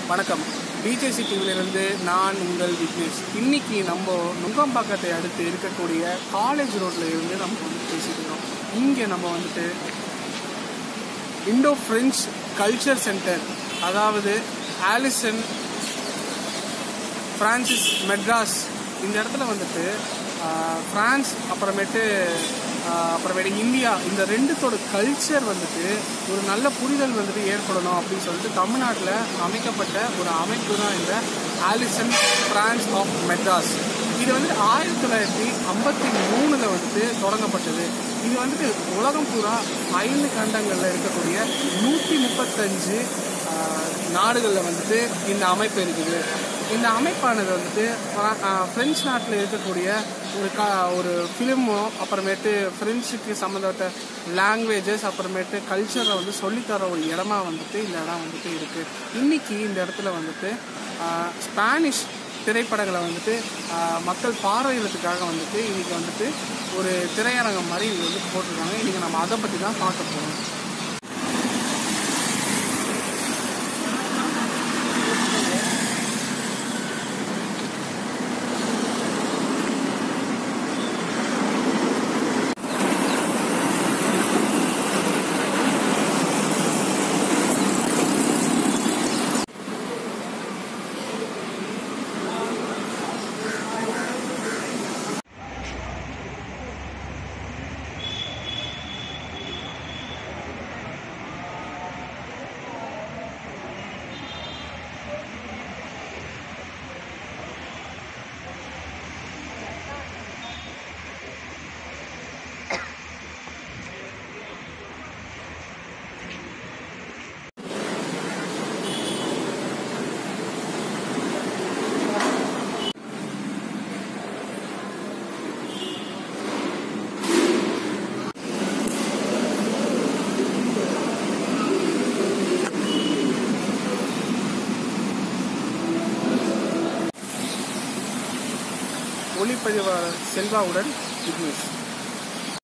வணக்கம் பிஜேசி டிவிலிருந்து நான் உங்கள் விக்னேஷ் இன்னைக்கு நம்ம நுங்கம்பாக்கத்தை அடுத்து இருக்கக்கூடிய காலேஜ் ரோட்ல இருந்து நம்ம வந்து பேசிட்டு இருக்கோம் இங்கே நம்ம வந்துட்டு இண்டோ பிரெஞ்ச் கல்ச்சர் சென்டர் அதாவது ஆலிசன் பிரான்சிஸ் மெட்ராஸ் இந்த இடத்துல வந்துட்டு ஆஹ், பிரான்ஸ் அப்புறமேட்டு ஆஹ், அப்புறமேட்டு இந்தியா இந்த ரெண்டுத்தோட கல்ச்சர் வந்துட்டு ஒரு நல்ல புரிதல் வந்துட்டு ஏற்படணும் அப்படின்னு சொல்லிட்டு தமிழ்நாட்டில் அமைக்கப்பட்ட ஒரு அமைப்பு தான் இந்த ஆலிசன் பிரான்ஸ் ஆஃப் மெட்ராஸ் இது வந்து ஆயிரத்தி தொள்ளாயிரத்தி ஐம்பத்தி மூணில் வந்துட்டு தொடங்கப்பட்டது இது வந்துட்டு உலகம் பூரா ஐந்து கண்டங்களில் இருக்கக்கூடிய நூற்றி முப்பத்தஞ்சு நாடுகளில் வந்துட்டு இந்த அமைப்பு இருக்குது இந்த அமைப்பானது வந்துட்டு ஃப்ரா- ஆஹ் பிரெஞ்சு நாட்டில் இருக்கக்கூடிய ஒரு கா ஒரு ஃபிலிமோ அப்புறமேட்டு ஃப்ரெஞ்சுக்கு சம்மந்தப்பட்ட லாங்குவேஜஸ் அப்புறமேட்டு கல்ச்சரை வந்து சொல்லித்தர ஒரு இடமா வந்துட்டு இந்த இடம் வந்துட்டு இருக்குது இன்னைக்கு இந்த இடத்துல வந்துட்டு ஆஹ் ஸ்பானிஷ் திரைப்படங்களை வந்துட்டு ஆஹ் மக்கள் பார்வையிடறதுக்காக வந்துட்டு இன்னைக்கு வந்துட்டு ஒரு திரையரங்கம் மாதிரி இது வந்து போட்டிருக்காங்க இன்னைக்கு நம்ம அதை பற்றி தான் பார்க்க போகிறோம் ஒளிப்பதிவாளர் செல்வாவுடன் விக்னேஷ்